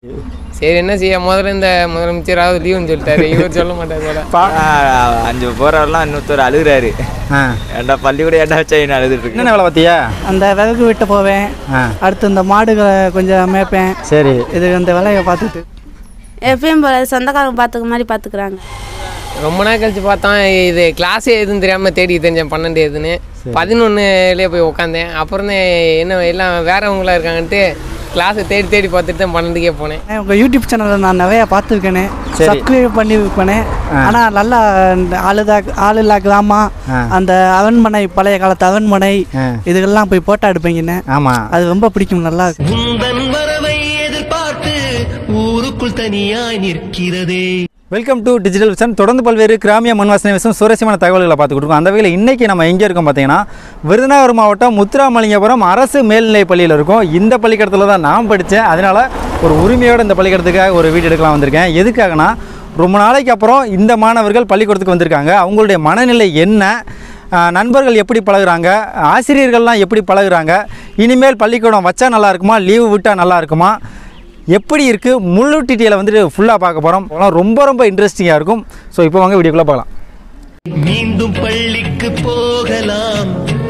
சரி என்ன செய்ய முதல்ல இந்த முதலமைச்சராவது லீவுன்னு சொல்லிட்டாரு இவர் சொல்ல மாட்டார் போல ஆ, அஞ்சு போகிறவரெல்லாம் இன்னொருத்தர் அழுகுறாரு ஆ ஏன்டா பள்ளிக்கூடம் ஏன்டா வச்சா என்ன அழுதுட்டு இருக்கு என்னென்ன வேலை பார்த்தியா அந்த விறகு வெட்ட போவேன் ஆ அடுத்து இந்த மாடுகளை கொஞ்சம் மேய்ப்பேன் சரி இது இந்த வேலையை பார்த்துட்டு எப்பயும் போல சொந்தக்காரங்க பார்த்துக்க மாதிரி பார்த்துக்குறாங்க ரொம்ப நாள் கழிச்சு பார்த்தோம் இது கிளாஸே எதுவும் தெரியாமல் தேடி தெரிஞ்சேன் பன்னெண்டு எதுன்னு பதினொன்றுலேயே போய் உட்காந்தேன் அப்புறம் தான் என்ன எல்லாம் வேறவங்களா இருக்காங்கன்ட்டு கிளாஸை தேடி தேடி பார்த்துட்டு தான் பன்னெண்டுக்கே போனேன் உங்கள் யூடியூப் சேனலில் நான் நிறையா பார்த்துருக்கேனே சரி. சப்ஸ்கிரைப் பண்ணி வைப்பேனே ஆனால் நல்லா இந்த ஆளுதா ஆளுல்லா கிராமம் ஆ. அந்த அரண்மனை பழைய காலத்து அரண்மனை ஆ. இதுக்கெல்லாம் போய் போட்டோ எடுப்பீங்கன்னு ஆமாம் அது ரொம்ப பிடிக்கும் நல்லா இருக்கும் உந்தன் வரவை எதிர்பார்த்து ஊருக்குள் தனியாய் நிற்கிறதே வெல்கம் டு டிஜிட்டல் விஷன் தொடர்ந்து பல்வேறு கிராமிய மண்வாசனை விஷயம் சுவாரஸ்யமான தகவல்களை பார்த்து கொடுக்கும் அந்த வகையில் இன்றைக்கி நம்ம எங்கே இருக்கோம் பார்த்தீங்கன்னா விருதுநகர் மாவட்டம் முத்துராமலிங்கபுரம் அரசு மேல்நிலைப் பள்ளியில் இருக்கோம் இந்த பள்ளிக்கூடத்தில் தான் நான் படித்தேன் அதனால் ஒரு உரிமையோடு இந்த பள்ளிக்கூடத்துக்காக ஒரு வீடு எடுக்கலாம் வந்திருக்கேன் எதுக்காகனா ரொம்ப நாளைக்கு அப்புறம் இந்த மாணவர்கள் பள்ளிக்கூடத்துக்கு வந்திருக்காங்க அவங்களுடைய மனநிலை என்ன ஆஹ் நண்பர்கள் எப்படி பழகுறாங்க ஆசிரியர்கள்லாம் எப்படி பழகுறாங்க இனிமேல் பள்ளிக்கூடம் வச்சா நல்லா இருக்குமா லீவு விட்டால் நல்லா இருக்குமா எப்படி இருக்குது முழு டீட்டெயிலை வந்துட்டு ஃபுல்லாக பார்க்க போகிறோம் ரொம்ப ரொம்ப இன்ட்ரெஸ்டிங்காக இருக்கும் ஸோ இப்போ வாங்க வீடியோக்குள்ளே பார்க்கலாம் மீண்டும் பள்ளிக்கு போகலாம்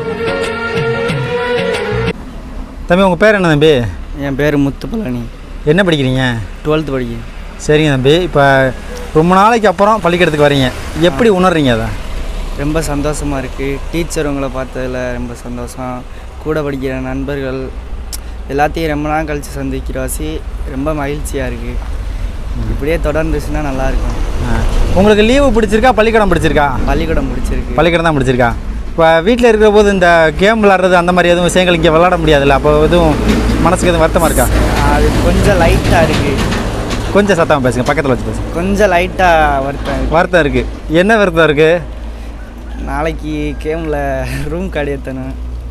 தம்பி உங்கள் பேர் என்ன தம்பி என் பேர் முத்துப்பழனி என்ன படிக்கிறீங்க டுவெல்த்து படிக்கிறேன் சரிங்க தம்பி இப்போ ரொம்ப நாளைக்கு அப்புறம் பள்ளிக்கூடத்துக்கு வரீங்க எப்படி உணர்றீங்க அதை ரொம்ப சந்தோஷமாக இருக்குது டீச்சர் உங்களை பார்த்ததில் ரொம்ப சந்தோஷம் கூட படிக்கிற நண்பர்கள் எல்லாத்தையும் ரொம்ப நாள் கழித்து சந்திக்கிறவாசி ரொம்ப மகிழ்ச்சியாக இருக்குது இப்படியே தொடர்ந்துச்சுன்னா நல்லாயிருக்கும் ஆ. உங்களுக்கு லீவு பிடிச்சிருக்கா பள்ளிக்கூடம் பிடிச்சிருக்கா பள்ளிக்கூடம் பிடிச்சிருக்கு பள்ளிக்கூடம் தான் பிடிச்சிருக்கா இப்போ வீட்டில் இருக்கிற போது இந்த கேம் விளாட்றது அந்த மாதிரி எதுவும் விஷயங்கள் இங்கே விளாட முடியாதுல்ல அப்போ எதுவும் மனசுக்கு எதுவும் வருத்தமாக இருக்கா அது கொஞ்சம் லைட்டாக இருக்குது கொஞ்சம் சத்தமாக பேசுங்க பக்கத்தில் வச்சு பேசுங்க கொஞ்சம் லைட்டாக வருத்தம் இருக்கு. வருத்தம் இருக்குது என்ன வருத்தம் இருக்குது நாளைக்கு கேமில் ரூம் கார்டு ஏற்றணும்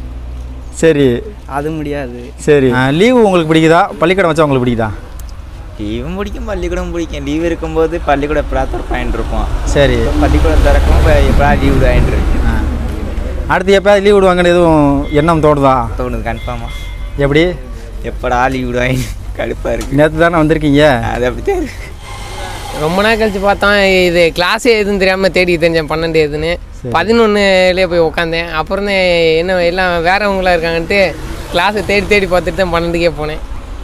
சரி அது முடியாது சரி லீவு உங்களுக்கு பிடிக்குதா பள்ளிக்கூடம் வச்சா உங்களுக்கு பிடிக்குதா லீவும் பிடிக்கும் பள்ளிக்கூடம் பிடிக்கும் லீவ் இருக்கும்போது பள்ளிக்கூடம் எப்படா திறப்பாயின்னு இருப்போம் சரி இப்போ பள்ளிக்கூடம் திறக்கும் இப்போ எப்படா லீவ் விடாயின்னு இருக்கு ஆ. அடுத்து எப்போ லீவ் விடுவாங்கன்னு எதுவும் எண்ணம் தோணுதா தோணுது கன்ஃபார்மாக எப்படி எப்படா லீவ் விடுவாயின்னு கடுப்பாக இருக்கு நேற்று தானே வந்திருக்கீங்க அது அப்படித்தான் இருக்கு ரொம்ப நாள் கழிச்சு பார்த்தோம் இது கிளாஸே எதுவும் தெரியாமல் தேடி தெரிஞ்சேன் பன்னெண்டு எதுன்னு பதினொன்றுலேயே போய் உட்காந்தேன் அப்புறம் தான் என்ன எல்லாம் வேறவங்களா இருக்காங்கன்ட்டு கிளாஸை தேடி தேடி பார்த்துட்டு தான் பன்னெண்டுக்கே போனேன்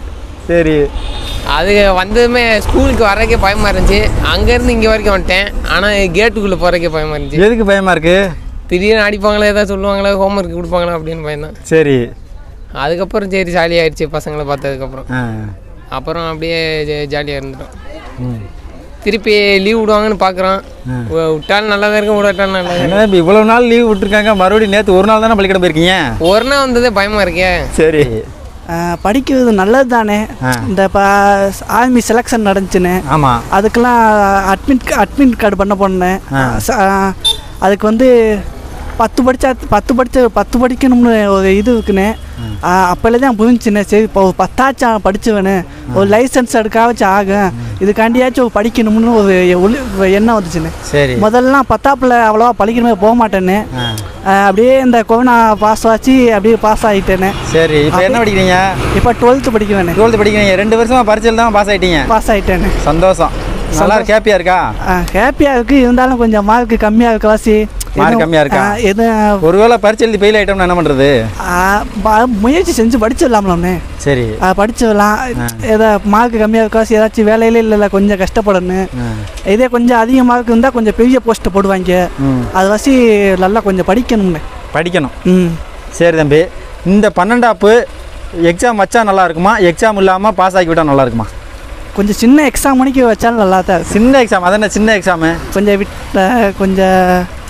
சரி அது வந்ததுமே ஸ்கூலுக்கு வர்றதுக்கே பயமாக இருந்துச்சு அங்கேருந்து இங்கே வரைக்கும் வந்துட்டேன் ஆனால் கேட்டுக்குள்ளே போகிறக்கே பயமாக இருந்துச்சு எதுக்கு பயமாக இருக்கு திடீர்னு அடிப்பாங்களா ஏதாவது சொல்லுவாங்களா ஹோம்ஒர்க் கொடுப்பாங்களா அப்படின்னு பயந்தேன் சரி அதுக்கப்புறம் சரி ஜாலியாகிடுச்சு பசங்களை பார்த்ததுக்கப்புறம் ஆ அப்புறம் அப்படியே ஜாலியாக இருந்துட்டோம் ம். திருப்பி லீவ் விடுவாங்கன்னு பார்க்குறோம் விட்டாலும் நல்லா தான் இருக்கும் விடாட்டாலும் நல்லா தான் என்ன இப்போ இவ்வளோ நாள் லீவ் விட்டுருக்காங்க மறுபடியும் நேற்று ஒரு நாள் தானே பள்ளிக்கூடம் போயிருக்கீங்க இருக்கும். ஒரு நாள் வந்ததே பயமாக இருக்கே சரி படிக்கிறது நல்லது தானே ஆ. இந்த இப்போ ஆர்மி செலெக்ஷன் நடந்துச்சுன்னு ஆமாம் அதுக்கெல்லாம் அட்மிட் அட்மிட் கார்டு பண்ண போனேன் ச- ஆ, அதுக்கு வந்து பத்து படித்தா பத்து படித்த பத்து படிக்கணும்னு ஒரு இது இருக்குன்னு அப்போலே தான் புரிஞ்சுண்ணே சரி இப்போ ஒரு பத்தாச்சும் படிச்சுவேன்னு ஒரு லைசன்ஸ் எடுக்காச்சும் ஆகும் இதுக்காண்டியாச்சும் படிக்கணும்னு ஒரு ஒளி- எண்ணம் வந்துச்சுண்ணே சரி முதல்லாம் பத்தாப்பில் அவ்வளோவா படிக்கணுமே போக மாட்டேன்னு ஆ. ஆ, அப்படியே இந்த கொரோனா பாஸ் ஆச்சு அப்படியே பாஸ் ஆகிட்டேனே சரி இப்போ என்ன படிக்கிறீங்க இப்போ டுவெல்த்து படிக்குவேனே டுவெல்த்து படிக்கிறீங்க ரெண்டு வருஷமா பரிச்சையில் தான் பாஸ் ஆகிட்டீங்க பாஸ் ஆகிட்டேனே சந்தோஷம் நல்லா இருக்கு ஹாப்பியாக இருக்கா ஹாப்பியாக இருக்குது இருந்தாலும் கொஞ்சம் மார்க் கம்மியாக இருக்கவாசி Mark கம்மியா இருக்கா? எதுவும் ஒருவேளை பரிச்சை எழுதி ஃபெயில் ஆகிட்டோம்னா என்ன பண்ணுறது ஆ, ப- முயற்சி செஞ்சு படிச்சிடலாம்லண்ணே சரி படிச்சிடலாம் ஏதோ மார்க் கம்மியாக இருக்கவாசி ஏதாச்சும் வேலையில இல்லை கொஞ்சம் கஷ்டப்படணும் ஆ. இதே கொஞ்சம் அதிக மார்க் இருந்தால் கொஞ்சம் பெரிய போஸ்ட்டை போடுவாங்க ம் அது வாசி நல்லா கொஞ்சம் படிக்கணும்ண்ணே படிக்கணும் ம் சரி தம்பி இந்த பன்னெண்டாப்பு எக்ஸாம் வச்சா நல்லா இருக்குமா எக்ஸாம் இல்லாமல் பாஸ் ஆக்கி விட்டா நல்லா இருக்குமா கொஞ்சம் சின்ன எக்ஸாம் மணிக்கு வச்சாலும் நல்லா தான் இருக்கும் சின்ன எக்ஸாம் அது என்ன சின்ன எக்ஸாமு கொஞ்சம் விட்ட கொஞ்சம்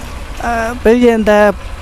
ஆ, பெரிய இந்த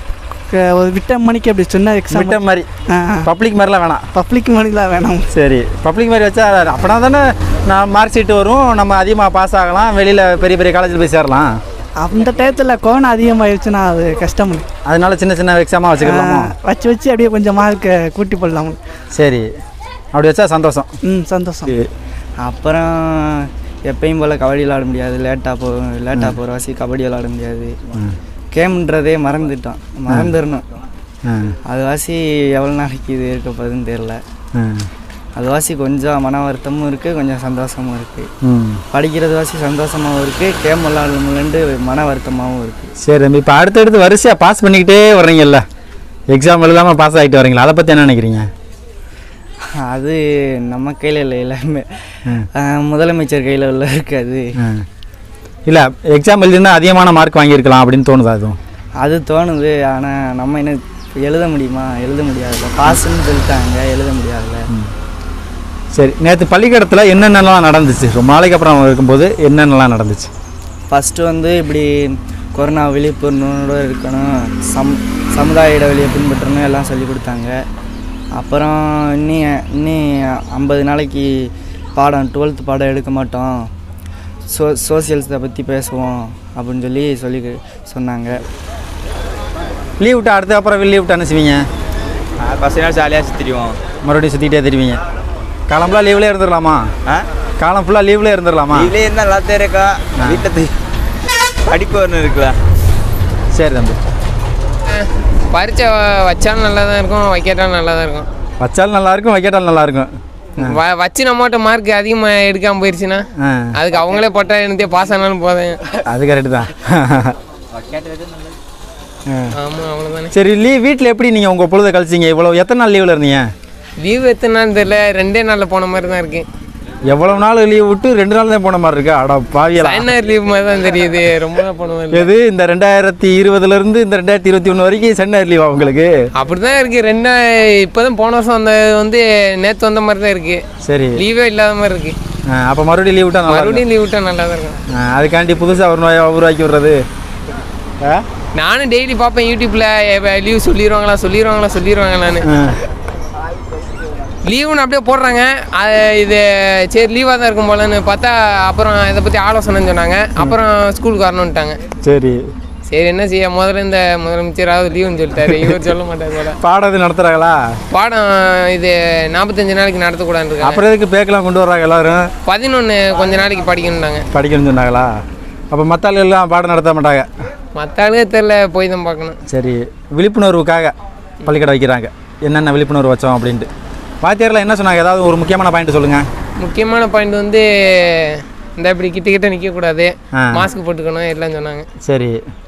க- ஒரு விட்ட மணிக்கு அப்படி சின்ன எக்ஸாம் விட்ட மாதிரி பப்ளிக் மாதிரிலாம் வேணாம் பப்ளிக் மணிலாம் வேணாம் சரி பப்ளிக் மாதிரி வச்சா அப்படின்னா தானே நான் மார்க் ஷீட் வரும் நம்ம அதிகமாக பாஸ் ஆகலாம் வெளியில் பெரிய பெரிய காலேஜில் போய் சேரலாம் அந்த டயத்தில் கொரோனா அதிகமாகிடுச்சுன்னா அது கஷ்டம் அதனால சின்ன சின்ன எக்ஸாமாக வச்சுக்கலாமா வச்சு வச்சு அப்படியே கொஞ்சம் மார்க்கை கூட்டி போடலாம் சரி அப்படி வச்சா சந்தோஷம் ம் சந்தோஷம் சரி. அப்புறம் எப்பயும் போல் கபடி விளாட முடியாது லேட்டாக போ லேட்டாக போகிற வாசி கபடி விளாட முடியாது கேம்ன்றதே மறந்துட்டோம் மறந்துடணும் ஆ அது வாசி எவ்வளோ நாளைக்கு இது இருக்க போகுதுன்னு தெரில ஆ அது வாசி கொஞ்சம் மன வருத்தமும் இருக்குது கொஞ்சம் சந்தோஷமும் இருக்குது ம் படிக்கிறது வாசி சந்தோஷமாகவும் இருக்குது கேம் விளாட்லன்னு மன வருத்தமாகவும் இருக்குது சரி தம்பி இப்போ அடுத்தடுத்து வரிசையாக பாஸ் பண்ணிக்கிட்டே வர்றீங்கல்ல எக்ஸாம் எழுதாமல் பாஸ் ஆகிட்டு வரீங்களா அதை பற்றி என்ன நினைக்கிறீங்க அது நம்ம கையில் இல்லை எல்லாமே ஆஹ் முதலமைச்சர் கையில் உள்ள இருக்குது அது இல்லை எக்ஸாம் எழுதிருந்தா அதிகமான மார்க் வாங்கியிருக்கலாம் அப்படின்னு தோணுதா அதுவும் அது தோணுது ஆனால் நம்ம என்ன எழுத முடியுமா எழுத முடியாதுல்ல பாஸ்ன்னு சொல்லிட்டாங்க எழுத முடியாதுல்ல சரி நேற்று பள்ளிக்கூடத்தில் என்னென்னலாம் நடந்துச்சு ரொம்ப நாளைக்கு அப்புறம் இருக்கும்போது என்னென்னலாம் நடந்துச்சு ஃபஸ்ட்டு வந்து இப்படி கொரோனா விழிப்புணர்வோடு இருக்கணும் சம் சமுதாய இடைவெளியை பின்பற்றணும் எல்லாம் சொல்லி கொடுத்தாங்க அப்புறம் இன்னி இன்னி ஐம்பது நாளைக்கு பாடம் டுவெல்த் பாடம் எடுக்க மாட்டோம் சோ சோசியல்ஸை பற்றி பேசுவோம் அப்படின்னு சொல்லி சொல்லி சொன்னாங்க லீவ் விட்டு அடுத்த அப்புறம் லீவ் விட்டு அனுப்பிச்சுவீங்க ஃபஸ்ட் நாள் ஜாலியாக சுற்றிடுவோம் மறுபடியும் சுற்றிக்கிட்டே தெரிவிங்க காலம் ஃபுல்லாக லீவ்லேயே இருந்துடலாமா ஆ காலம் ஃபுல்லாக லீவ்லேயே இருந்துடலாமா லீவ்லேயே இருந்தால் நல்லா தான் இருக்கா வீட்டில் படிப்பு ஒன்று இருக்குல்ல சரி தம்பி பரீட்சை வ- வச்சாலும் நல்லா தான் இருக்கும் வைக்காட்டாலும் நல்லா தான் இருக்கும் வச்சாலும் நல்லா இருக்கும் வைக்கட்டாலும் நல்லா இருக்கும் வ வச்சு நம்மகிட்ட மார்க் அதிகமாக எடுக்காமல் போயிடுச்சுன்னா ஆ அதுக்கு அவங்களே பட்டா என்னத்தையே பாஸ் ஆனாலும் போதும் அது கரெக்டு தான் ஆமாம் அவ்வளோதானே சரி லீவ் வீட்டில் எப்படி நீங்கள் உங்கள் பொழுதை கழிச்சிங்க இவ்வளோ எத்தனை நாள் லீவில் இருந்தீங்க லீவ் எத்தனை நாள் தெரியல ரெண்டே நாளில் போன மாதிரி தான் இருக்கு எவ்வளவு நாள் லீவ் விட்டு ரெண்டு நாள் தான் போன மாதிரி இருக்கா அட பாவியலா சைனார் லீவ் மாதிரி தான் தெரியுது ரொம்ப நாள் போன மாதிரி இல்ல. எது இந்த ரெண்டாயிரத்தி இருபதுலேருந்து இந்த ரெண்டாயிரத்தி இருபத்தி ஒன்று வரைக்கும் சென்னை லீவா உங்களுக்கு அப்படிதான் இருக்கு ரெண்டா இப்போதான் போன வருஷம் வந்த வந்து நேற்று வந்த மாதிரி தான் இருக்கு சரி லீவே இல்லாத மாதிரி இருக்கு அப்போ மறுபடியும் லீவ் விட்டா நல்லா இருக்கும். மறுபடியும் லீவ் விட்டா நல்லா தான் இருக்கும் ஆ, அதுக்காண்டி புதுசாக ஒரு நோயை உருவாக்கி விடுறது ஆ? நானும் டெய்லி பார்ப்பேன் யூடியூப்ல லீவ் சொல்லிடுவாங்களா சொல்லிடுவாங்களா சொல்லிடுவாங்களான்னு ஆ. லீவுன்னு அப்படியே போடுறாங்க அது இது சரி லீவாக தான் இருக்கும் போலன்னு பார்த்தா அப்புறம் இதை பற்றி ஆலோசனைன்னு சொன்னாங்க அப்புறம் ஸ்கூலுக்கு வரணுன்ட்டாங்க சரி சரி என்ன செய்ய முதல்ல இந்த முதலமைச்சராவது லீவுன்னு சொல்லிட்டாரு இவர் சொல்ல மாட்டார் போல பாடம் நடத்துகிறாங்களா பாடம் இது நாற்பத்தஞ்சு நாளைக்கு நடத்தக்கூடாதுன்னு இருக்காங்க அப்புறம் எதுக்கு பேக்கெல்லாம் கொண்டு வர்றாங்க எல்லாரும் பதினொன்று கொஞ்ச நாளைக்கு படிக்கணுன்னாங்க படிக்கணும்னு சொன்னாங்களா அப்போ மற்ற எல்லாம் பாடம் நடத்த மாட்டாங்க மற்ற ஆளுகே தெரில போய் தான் பார்க்கணும் சரி விழிப்புணர்வுக்காக பள்ளிக்கடை வைக்கிறாங்க என்னென்ன விழிப்புணர்வு வச்சோம் அப்படின்ட்டு வாத்தியாரில் என்ன சொன்னாங்க ஏதாவது ஒரு முக்கியமான பாயிண்ட் சொல்லுங்கள் முக்கியமான பாயிண்ட் வந்து இந்த இப்படி கிட்ட கிட்ட நிற்கக்கூடாது ஆ. மாஸ்க் போட்டுக்கணும் எல்லாம் சொன்னாங்க சரி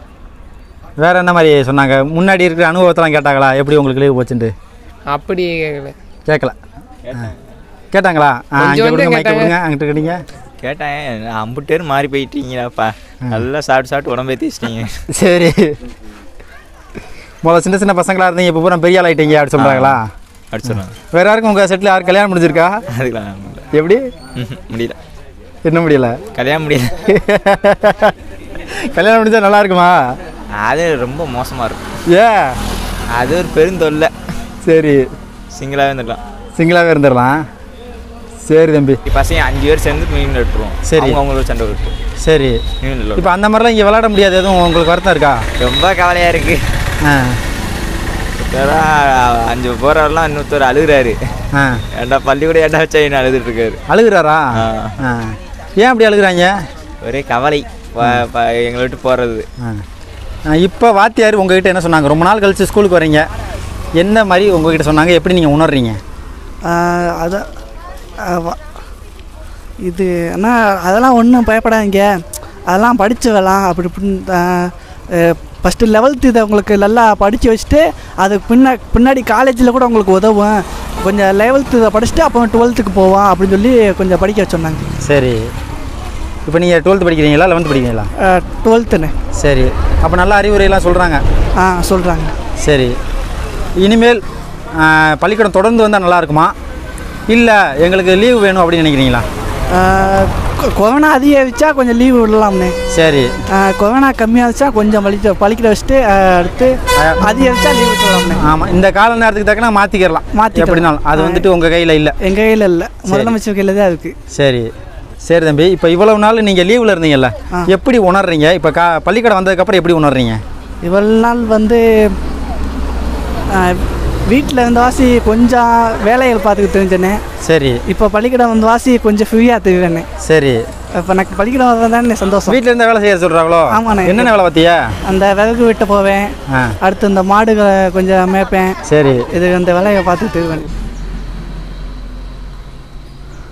வேற என்ன மாதிரி சொன்னாங்க முன்னாடி இருக்கிற அனுபவத்தெல்லாம் கேட்டாங்களா எப்படி உங்களுக்கு லீவ் போச்சுன்ட்டு அப்படி கேட்கல கேட்கல ஆ. கேட்டாங்களா ஆ அங்கே கொஞ்சோண்டு கொடுங்க மைக்க கேட்டாங்க. கொடுங்க அங்கிட்டு கேட்டீங்க கேட்டேன் அம்புட்டு பேர் மாறி போயிட்டீங்களாப்பா நல்லா சாப்பிட்டு சாப்பிட்டு உடம்பே தேய்ச்சிட்டீங்க சரி முதல்ல சின்ன சின்ன பசங்களா இருந்தீங்க இப்போ பூரா பெரிய ஆள் ஆயிட்டீங்க அப்படி சொல்கிறாங்களா அப்படி சொன்னாங்க வேற யாருக்கும் உங்கள் செட்டில் யாரும் கல்யாணம் முடிஞ்சிருக்கா அதுக்கெல்லாம் முடியல. எப்படி ம்ஹும், முடியல என்ன முடியல கல்யாணம் முடியல கல்யாணம் முடிஞ்சா நல்லா இருக்குமா அது ரொம்ப மோசமாக இருக்கும் ஏ அது ஒரு பெருந்தொல்லை சரி சிங்கிளாகவே இருந்துடலாம் சிங்கிளாகவே இருந்துடலாம் சரி தம்பி பசங்க அஞ்சு பேர் சேர்ந்து மீன் விட்டுருவோம் சரி. அவங்க அவங்களோட சண்டை விட்டு சரி மீன் இல்லை இப்போ அந்த மாதிரிலாம் இங்கே விளையாட முடியாது எதுவும் உங்களுக்கு வருத்தம் இருக்கா ரொம்ப கவலையாக இருக்கு ஆ இப்போதான் அஞ்சு போகிறவரெல்லாம் இன்னொருத்தர் அழுகுறாரு ஆ ஏன்டா பள்ளிக்கூடம் ஏன்டா வச்சா என்ன அழுதுட்டு இருக்காரு அழுகுறாரா ஆ. ஆ ஏன் அப்படி அழுகுறாங்க ஒரே கவலை ப- ப- எங்களை விட்டு போகிறது ஆ இப்போ வாத்தியார் உங்ககிட்ட என்ன சொன்னாங்க ரொம்ப நாள் கழிச்சு ஸ்கூலுக்கு வரீங்க என்ன மாதிரி உங்ககிட்ட சொன்னாங்க எப்படி நீங்கள் உணர்றீங்க ஆஹ் அதான் ஆஹ் வ- இது அண்ணா அதெல்லாம் ஒன்றும் பயப்படாதீங்க அதெல்லாம் படித்து வரலாம் அப்படி இப்படின்னு ஃபஸ்ட்டு லெவல்த்து இதை உங்களுக்கு நல்லா படித்து வச்சுட்டு அதுக்கு பின்ன பின்னாடி காலேஜில் கூட உங்களுக்கு உதவும் கொஞ்சம் லெவல்த்து இதை படிச்சுட்டு அப்புறம் டுவெல்த்துக்கு போவான் அப்படின்னு சொல்லி கொஞ்சம் படிக்க வச்சோன்னாங்க சரி இப்போ நீங்கள் டுவெல்த்து படிக்கிறீங்களா லெவன்த்து படிக்கிறீங்களா டுவெல்த்துன்னு சரி அப்போ நல்ல அறிவுரையெல்லாம் சொல்கிறாங்க ஆ சொல்கிறாங்க சரி இனிமேல் ஆ, பள்ளிக்கூடம் தொடர்ந்து வந்தால் நல்லா இருக்குமா இல்லை எங்களுக்கு லீவு வேணும் அப்படின்னு நினைக்கிறீங்களா கொரோனா அதிகரிச்சா கொஞ்சம் லீவு விடலாம்னே சரி ஆஹ் கொரோனா கம்மியாகிச்சா கொஞ்சம் பழிக்க பழிக்கிற வச்சுட்டு ஆஹ் அடுத்து அதிகரிச்சா லீவ் விட்டுலாம்னே ஆமாம் இந்த கால நேரத்துக்கு தக்கன மாற்றிக்கிறலாம் மாத்திக்கலாம். எப்படினாலும் அது வந்துட்டு உங்கள் கையில் இல்லை எங்கள் கையில் இல்லை முதலமைச்சர் கையில் தான் இருக்குது சரி சரி தம்பி இப்போ இவ்வளவு நாள் நீங்கள் லீவில் இருந்தீங்கல்ல எப்படி உணர்றீங்க இப்போ கா பள்ளிக்கூடம் வந்ததுக்கப்புறம் எப்படி உணர்றீங்க இவ்வளவு நாள் வந்து வீட்டில் இருந்த வாசி கொஞ்சம் வேலைகள் பார்த்துக்கிட்டு தெரிஞ்சேனே சரி இப்போ பள்ளிக்கூடம் வந்து வாசி கொஞ்சம் ஃப்ரீயாக தெரியுறேனே சரி இப்போ எனக்கு பள்ளிக்கூடம் வரதான் தானே சந்தோஷம் வீட்டில் இருந்த வேலை செய்ய சொல்கிறாங்களோ ஆமாண்ணே. என்னென்ன வேலை பார்த்தியா அந்த விறகு வெட்ட போவேன் ஆ அடுத்து இந்த மாடுகளை கொஞ்சம் மேய்ப்பேன் சரி இது அந்த வேலையை பார்த்துட்டு இருக்கேன்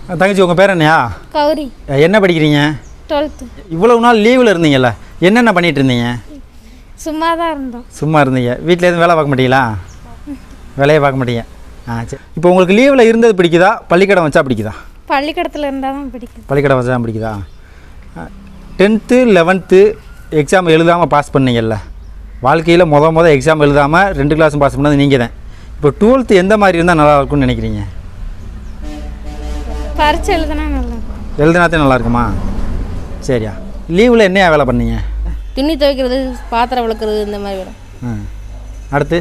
தங்கச்சி உங்கள் பேர் என்னையா கௌரி என்ன படிக்கிறீங்க டுவெல்த்து இவ்வளவு நாள் லீவில் இருந்தீங்கல்ல என்னென்ன பண்ணிட்டு இருந்தீங்க சும்மா தான் இருந்தோம் சும்மா இருந்தீங்க வீட்டில் எதுவும் வேலை பார்க்க மாட்டீங்களா வேலையை பார்க்க மாட்டீங்க ஆ சரி இப்போ உங்களுக்கு லீவில் இருந்தது பிடிக்குதா பள்ளிக்கடம் வச்சா பிடிக்குதா பள்ளிக்கூடத்தில் இருந்தால் தான் பிடிக்கும் பள்ளிக்கடம் வச்சா பிடிக்குதா டென்த்து லெவன்த்து எக்ஸாம் எழுதாமல் பாஸ் பண்ணீங்கல்ல வாழ்க்கையில் முத முத எக்ஸாம் எழுதாமல் ரெண்டு கிளாஸும் பாஸ் பண்ணது நீங்கள் தான் இப்போ டுவெல்த்து எந்த மாதிரி இருந்தால் நல்லா இருக்கும்னு நினைக்கிறீங்க பரிச்சை எழுதுனா நல்லா இருக்கும் எழுதினாத்தே நல்லா இருக்குமா சரியா லீவில் என்னையா வேலை பண்ணீங்க துணி துவைக்கிறது பாத்திரம் விளக்குறது இந்த மாதிரி வேலை ஆ அடுத்து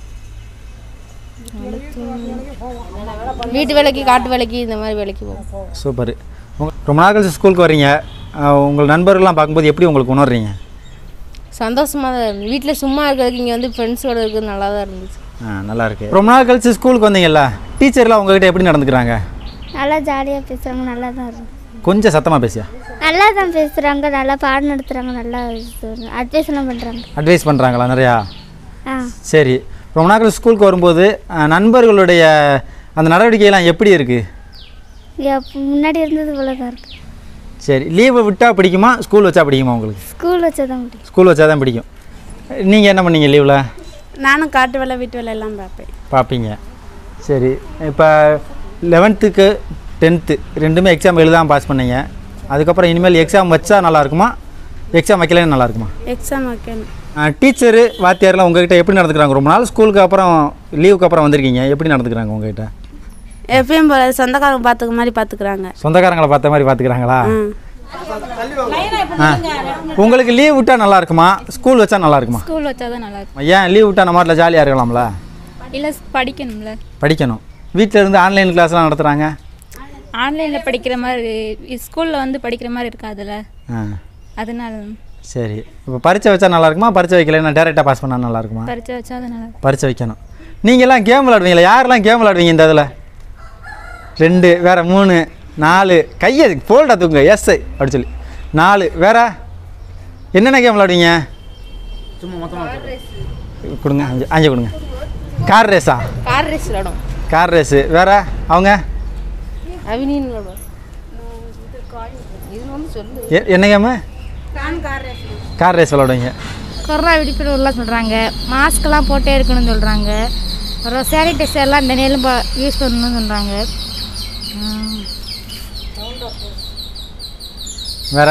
வீட்டு வேலைக்கு காட்டு வேலைக்கு இந்த மாதிரி வேலைக்கு போவோம் சூப்பர் உங்க ரொம்ப நாள் கழிச்சு ஸ்கூலுக்கு வர்றீங்க அஹ் உங்கள் நண்பர்கள்லாம் பார்க்கும்போது எப்படி உங்களுக்கு உணர்றீங்க சந்தோஷமாக தான் இருந்துச்சு வீட்டில் சும்மா இருக்கிறதுக்கு இங்கே வந்து ஃப்ரெண்ட்ஸோட இருக்கிறது நல்லா தான் இருந்துச்சு ஆ நல்லா இருக்கு ரொம்ப நாள் கழிச்சு ஸ்கூலுக்கு வந்தீங்கல்ல டீச்சர்லாம் உங்ககிட்ட எப்படி நடந்துக்கிறாங்க நல்லா ஜாலியாக பேசுகிறாங்க நல்லா தான் இருக்கும் கொஞ்சம் சத்தமாக பேசியா நல்லா தான் பேசுகிறாங்க நல்லா பாடம் நடத்துகிறாங்க நல்லா அட்வைஸ் எல்லாம் பண்ணுறாங்க அட்வைஸ் பண்ணுறாங்களா நிறையா ஆ சரி ரொம்ப நாள் கழிச்சு ஸ்கூலுக்கு வரும்போது அஹ், நண்பர்களுடைய அந்த நடவடிக்கையெல்லாம் எப்படி இருக்குது எப்போ முன்னாடி இருந்தது போல தான் இருக்குது சரி லீவை விட்டால் பிடிக்குமா ஸ்கூல் வச்சா பிடிக்குமா உங்களுக்கு ஸ்கூல் வச்சா தான் முடியும் ஸ்கூல் வச்சா தான் பிடிக்கும் நீங்கள் என்ன பண்ணீங்க லீவில் நானும் காட்டு வேலை வீட்டு வேலை எல்லாம் பார்ப்பேன் பார்ப்பீங்க சரி இப்போ லெவன்த்துக்கு டென்த்து ரெண்டுமே எக்ஸாம் எழுதாமல் பாஸ் பண்ணீங்க அதுக்கப்புறம் இனிமேல் எக்ஸாம் வச்சா நல்லா இருக்குமா எக்ஸாம் வைக்கலன்னு நல்லா இருக்குமா எக்ஸாம் வைக்கணும் டீச்சரு வாத்தியார்லாம் உங்ககிட்ட எப்படி நடந்துக்கிறாங்க ரொம்ப நாள் ஸ்கூலுக்கு அப்புறம் லீவுக்கு அப்புறம் வந்திருக்கீங்க எப்படி நடந்துக்கிறாங்க உங்ககிட்ட எப்பயும் போல சொந்தக்காரங்க பார்த்துக்க மாதிரி பார்த்துக்குறாங்க சொந்தக்காரங்களை பார்த்த மாதிரி பார்த்துக்கிறாங்களா ம் ஆ உங்களுக்கு லீவ் விட்டால் நல்லா இருக்குமா ஸ்கூல் வச்சா நல்லா இருக்குமா ஸ்கூல் வச்சா தான் நல்லா இருக்கும் ஏன் லீவ் விட்டால் நம்ம வீட்டில் ஜாலியாக இருக்கலாம்ல இல்லை படிக்கணும்ல படிக்கணும் வீட்டில் இருந்து ஆன்லைன் கிளாஸ்லாம் நடத்துகிறாங்க ஆன்லைனில் படிக்கிற மாதிரி ஸ்கூலில் வந்து படிக்கிற மாதிரி இருக்காதுல்ல ஆ அதனால சரி இப்போ பரீட்சை வச்சா நல்லா இருக்குமா பரீட்சை வைக்கலைன்னா டேரெக்டாக பாஸ் பண்ணால் நல்லா இருக்குமா பரிச்சை வச்சா தான் நல்லா இருக்கும் பரீட்சை வைக்கணும் நீங்கள்லாம் கேம் விளாடுவீங்களா யாரெல்லாம் கேம் விளாடுவீங்க இந்த இதில் ரெண்டு வேற மூணு நாலு கையை ஃபோல்டா தூக்குங்க எஸ் அப்படி சொல்லி நாலு வேற என்னென்ன கேம் விளாடுவீங்க கொடுங்க அஞ்சு அஞ்சு கொடுங்க கார் ரேஸா கார் ரேஸ் விளாடும் கார் ரேஸு வேற அவங்க அவினின்னு விளாடுவோம் இது வந்து சொல்லு எ- என்ன கேமு கார் ரேஸ் விளாடுவீங்க கொரோனா விழிப்புணர்வுலாம் சொல்கிறாங்க மாஸ்க்கெல்லாம் போட்டே இருக்கணும்னு சொல்கிறாங்க அப்புறம் சானிடைசர் எல்லாம் இந்த நேரம் யூஸ் பண்ணணும்னு சொல்கிறாங்க வேற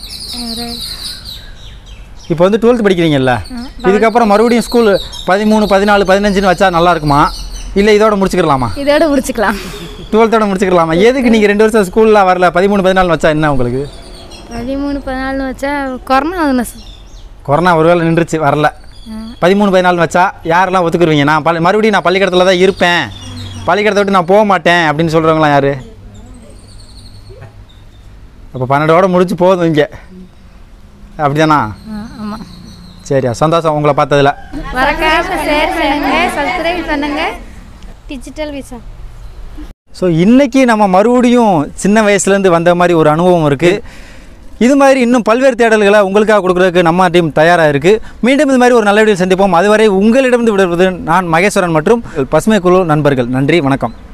இப்போ வந்து டுவெல்த் படிக்கிறீங்கல்ல இதுக்கப்புறம் மறுபடியும் ஸ்கூல் பதிமூணு பதினாலு பதினஞ்சுன்னு வச்சா நல்லா இருக்குமா இல்லை இதோட முடிச்சுக்கலாமா இதோட முடிச்சுக்கலாம் டுவெல்த்தோட முடிச்சுக்கலாமா எதுக்கு நீங்கள் ரெண்டு வருஷம் ஸ்கூலில் வரல பதிமூணு பதினாலு வச்சா என்ன உங்களுக்கு பதிமூணு பதினாலு வச்சா கொரோனா ஒன்று கொரோனா ஒருவேளை நின்றுச்சு வரல பதிமூணு பதினாலு வச்சா யாரெல்லாம் ஒத்துக்குருவீங்க நான் பள்ளி மறுபடியும் நான் பள்ளிக்கூடத்தில் தான் இருப்பேன் பள்ளிக்கூடத்தை விட்டு நான் போக மாட்டேன் அப்படின்னு சொல்கிறவங்களாம் யார் அப்போ பன்னெண்டோட முடிச்சு போதும் இங்கே அப்படிதானா ஆமாம் சரியா சந்தோஷம் உங்களை பார்த்ததுல மறக்காம ஷேர் பண்ணுங்க சப்ஸ்கிரைப் பண்ணுங்க டிஜிட்டல் விசா ஸோ இன்றைக்கி நம்ம மறுபடியும் சின்ன வயசுலேருந்து வந்த மாதிரி ஒரு அனுபவம் இருக்குது இது மாதிரி இன்னும் பல்வேறு தேடல்களை உங்களுக்காக கொடுக்குறதுக்கு நம்ம டீம் தயாராக இருக்குது மீண்டும் இது மாதிரி ஒரு நல்ல வீடியோ சந்திப்போம் அதுவரை உங்களிடமிருந்து விடுவது நான் மகேஸ்வரன் மற்றும் பசுமை குழு நண்பர்கள் நன்றி வணக்கம்